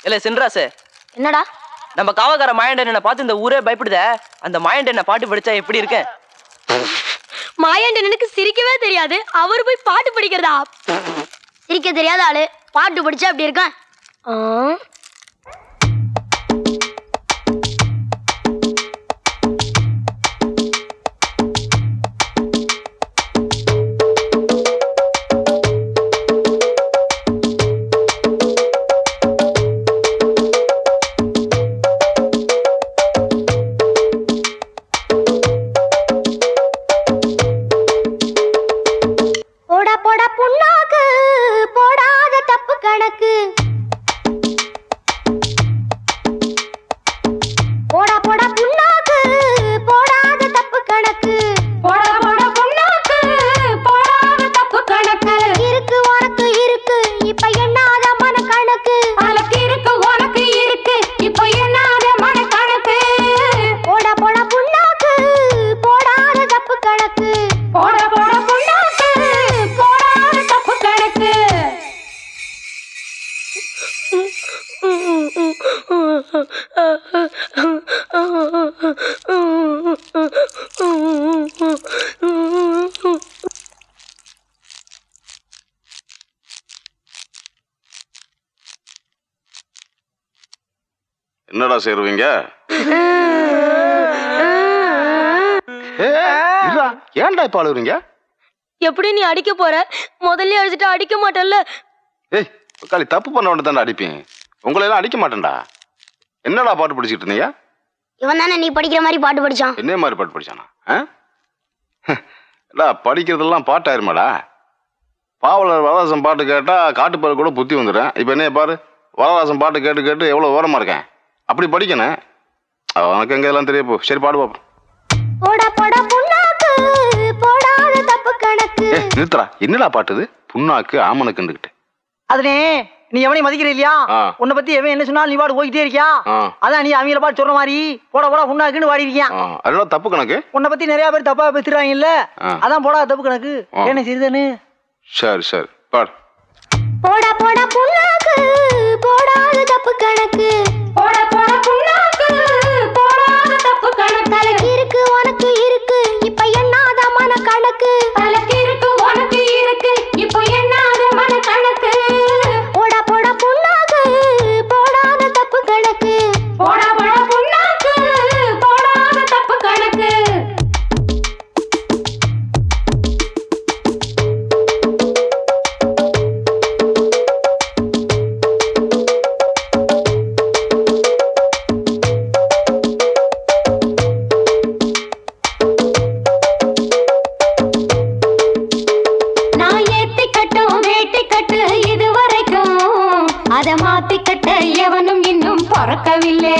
இல்ல சின்ராசு என்னடா நம்ம காவக்கார மாயண்டன் பார்த்து இந்த ஊரே பயப்படுதே அந்த மாயண்டன் பாட்டு படிச்சா எப்படி இருக்கேன் மாயாண்டனுக்கு சிரிக்கவே தெரியாது அவர் போய் பாட்டு படிக்கிறதா சிரிக்க தெரியாத ஆளு பாட்டு படிச்சா அப்படி இருக்கான் ஆ. போடா போடா புண்ணாக்கு போடாத தப்பு கணக்கு போடா போடா புண்ணாக்கு போடாத தப்பு கணக்கு போடா போடா பொண்ணாக்கு போடாத தப்பு கணக்கு இருக்கு உனக்கு இருக்கு இப்ப என்னாத மன கணக்கு அலக்கு இருக்கு உனக்கு இருக்கு இப்போ என்னாத மன கணக்கு போடா போடா புண்ணாக்கு போடாத தப்பு கணக்கு போடா போடா பொண்ணாக்கு போடாத தப்பு கணக்கு என்னடா சேருவீங்க ஏன்டா இப்ப அழுகுறீங்க எப்படி நீ அடிக்க போற முதல்ல அடிச்சுட்டு அடிக்க மாட்டல்ல ஏய் உக்காளி தப்பு பண்ண உடனே தானே அடிப்பேன் உங்களை எல்லாம் அடிக்க மாட்டேன்டா என்னடா பாட்டு படிச்சுட்டு இருந்தீங்க இவன் தானே நீ படிக்கிற மாதிரி பாட்டு படிச்சான் என்ன மாதிரி பாட்டு படிச்சானா ஆ? இல்ல படிக்கிறதெல்லாம் பாட்டாயிருமாடா பாவலர் வரதாசன் பாட்டு கேட்டா காட்டுப்பாரு கூட புத்தி வந்துடும் இப்போ என்ன பாரு வரதாசன் பாட்டு கேட்டு கேட்டு எவ்வளோ ஓரமா இருக்கேன் அப்படி படிக்கணும் உனக்கு எங்க இதெல்லாம் தெரிய போ சரி பாடு பாப்போம் போடா போடா புண்ணாக்கு போடாத தப்பு கணக்கு ஏ நிறுத்துறா என்னடா பாட்டு இது புண்ணாக்கு ஆமனுக்குண்டுக்கிட்டு அதுனே நீ எவனையும் மதிக்கிற இல்லையா ஆ. உன்னை பத்தி எவன் என்ன சொன்னாலும் நீ பாட்டு போய்கிட்டே இருக்கியா ஆ அதான் நீ அவங்கள பாட்டு சொல்ற மாதிரி போட போடா உன்னாக்குன்னு வாடி இருக்கியான் ஆ அதெல்லாம் தப்பு கணக்கு உன்னை பத்தி நிறைய பேர் தப்பா பேசுறாங்க இல்ல ஆ. அதான் போடா தப்பு கணக்கு ஆ. என்ன சிறிதனு சரி சரி பாடு போடா போடா புண்ணாக்கு போடாத தப்பு கணக்கு போடா போடா பொண்ணாக்கு போடாத தப்பு கணக்கு தலைக்கு இருக்கு உனக்கு இருக்கு இப்ப என்னாத மன கணக்கு அலக்கு இருக்கு உனக்கு இருக்கு இப்போ என்னாத மன கணக்கு போடா போடா புண்ணாக்கு போடாத தப்பு கணக்கு போடா போடா பொண்ணாக்கு போடாத தப்பு கணக்கு நான் ஏத்தி கட்டும் வேட்டி கட்டு இது வரைக்கும் அத மாத்தி கட்ட எவனும் இன்னும் பிறக்கவில்லை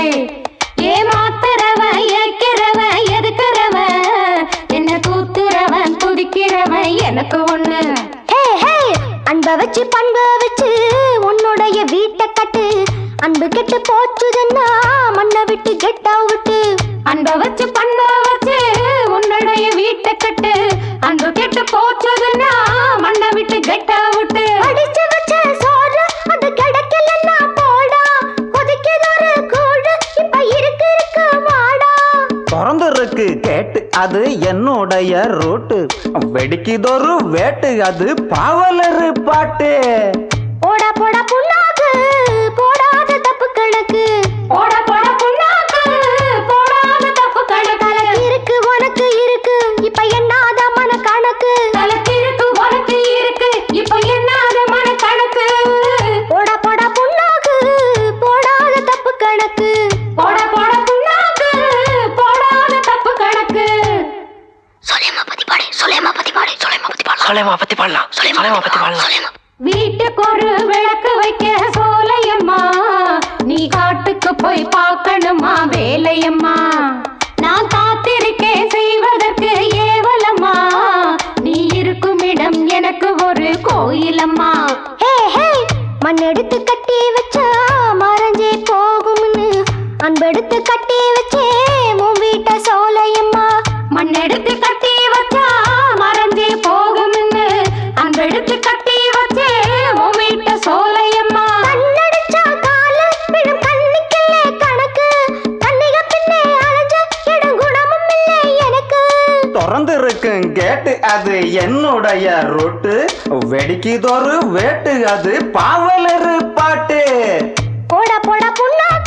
ஏமாத்துறவன் ஏக்கிறவன் எதுக்குறவன் என்ன தூத்துறவன் துதிக்கிறவன் எனக்கு ஒண்ணு ஹே ஹே அன்ப வச்சு பண்ப வச்சு உன்னுடைய வீட்டை கட்டு அன்பு கெட்டு போச்சுதுன்னா மண்ணை விட்டு கெட்ட விட்டு அன்ப வச்சு பண்ப வச்சு உன்னுடைய வீட்டை கட்டு அன்பு கெட்டு போச்சதுன்னா மண்ணை விட்டு கெட்ட விட்டு அடிச்சு வச்ச சோறு அது கிடைக்கலன்னா போடா கொதிக்கிறொரு கூடு இப்ப இருக்கு இருக்கு வாடா திறந்துருக்கு கேட்டு அது என்னுடைய ரூட்டு வெடிக்குதொரு வேட்டு அது பாவலரு பாட்டு போடா போடா புண்ணாக்கு போடாத தப்பு கணக்கு போடா போடா புண்ணாக்கு போடாத தப்பு கணக்கு இருக்கு உனக்கு இருக்கு இப்ப என்னாத மன கணக்கு தலைக்கு இருக்கு உனக்கு இருக்கு இப்போ என்னாத மன கணக்கு போடா போடா புண்ணாக்கு போடாத தப்பு கணக்கு போடா போடா புண்ணாக்கு போடாத தப்பு கணக்கு சொல்லேமா பத்தி பாடு சொல்லேமா பத்தி பாடு சொல்லேமா பத்தி பாடு சொலைமா பத்தி பாடலாம் சொலைமா பத்தி பாடலாம் வீட்டுக்கு ஒரு விளக்கு வைக்க சோலையம்மா நீ காட்டுக்கு போய் பார்க்கணுமா வேலையம்மா நான் காத்திருக்கேன் செய்வதற்கு ஏவலம்மா நீ இருக்கும் இடம் எனக்கு ஒரு கோயிலம்மா ஹே ஹே மண் எடுத்து கட்டி வச்சா மறைஞ்சே போகும்னு அன்பெடுத்து கட்டி வச்சே உன் வீட்ட சோலையம்மா மண் எடுத்து கட்டி வச்சா மறைஞ்சே போகும்னு அன்பெடுத்து கட்டி வச்சே உன் வீட்டு சோலையம்மா கண்ணடிச்சா கால என்னுடைய ரூட்டு வெடிக்குதொரு வேட்டு அது பாவலரு பாட்டு போட போட புண்ணாக்கு